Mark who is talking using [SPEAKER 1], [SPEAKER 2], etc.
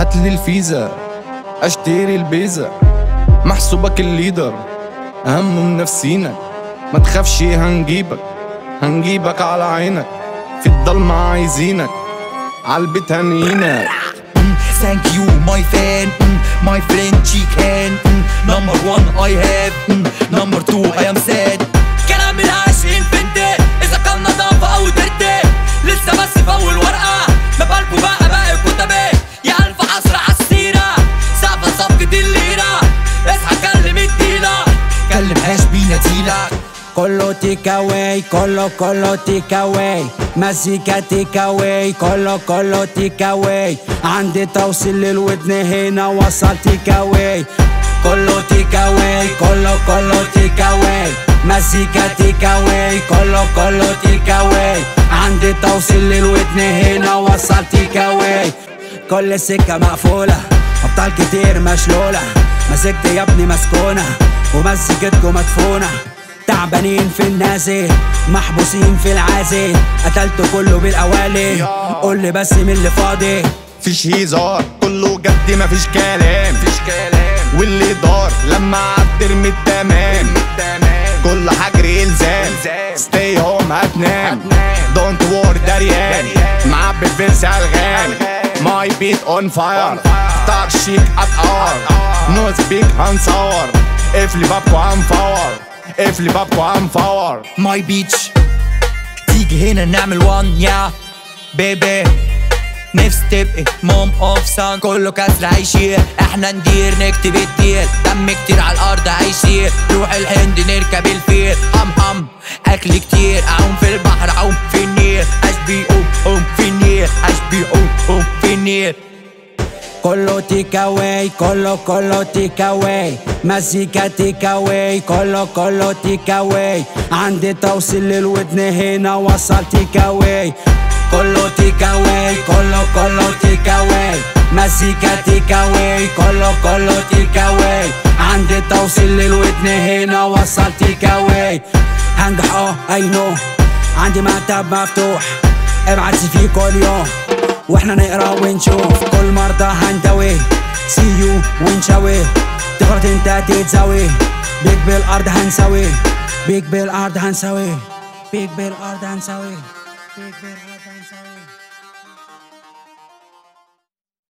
[SPEAKER 1] هاتلي الفيزا اشتري البيزا محسوبك الليدر اهم من نفسينك ما تخافش هنجيبك هنجيبك على عينك في الضلمة عايزينك عالبيت هنينك
[SPEAKER 2] Thank you my fan mm, My friend chicken mm, Number one I have mm, Number two I am sad كلام العاشقين فندق إذا كان نظافة أو دردة لسه بس في أول ورقة ما بالكوا بقى باقي كتبي يا ألف حسرة عالسيرة سقف صفقة الليرة اصحى كلم الديلر كلم هاش بينا ديلر
[SPEAKER 3] كله تيك اواي كله كله تيك اواي مزيكا تيك اواي كله كله تيك اواي عندي توصيل للودن هنا وصل تيك اواي كله تيك اواي كله كله تيك اواي مزيكا تيك اواي كله كله تيك اواي عندي توصيل للودن هنا وصل تيك اواي كل سكة مقفولة أبطال كتير مشلولة مسكت يا ابني مسكونة ومزيكتكم مدفونة تعبانين في النازل محبوسين في العازل قتلت كله بالاوالي قول لي بس مين اللي فاضي
[SPEAKER 1] فيش هزار كله جد مفيش كلام فيش كلام واللي دار لما عبر من التمام كل حجر الزام ستي هوم هتنام دونت وور دريان معبي فيرس الغام ماي بيت اون فاير ستار شيك اتقار نو سبيك هنصور قفلي بابكو هنفور قفلي بابكو هنفور
[SPEAKER 2] ماي بيتش تيجي هنا نعمل وان يا بيبي نفسي تبقي موم اوف سان كله كسر هيشيل احنا ندير نكتب الديل دم كتير على الارض هيشيل روح الهند نركب الفيل هم هم اكل كتير اعوم في البحر اعوم في النيل اشبي قوم قوم في النيل اشبي قوم قوم في النيل
[SPEAKER 3] كله تيك اواي كله كله تيك اواي مزيكا تيك اواي كله كله تيك اواي عندي توصيل للودن هنا وصل تيك اواي كله تيك اواي كله كله تيك اواي مزيكا تيك اواي كله كله تيك اواي عندي توصيل للودن هنا وصل تيك اواي هنجح اه اي نو عندي مكتب مفتوح ابعت سي في كل يوم واحنا نقرا ونشوف كل مرضى هندوي سي يو ونشوي تغلط انت تتساوي بيك بالارض هنسوي بيك بالارض هنسوي بيك بالارض هنسوي بيك بالارض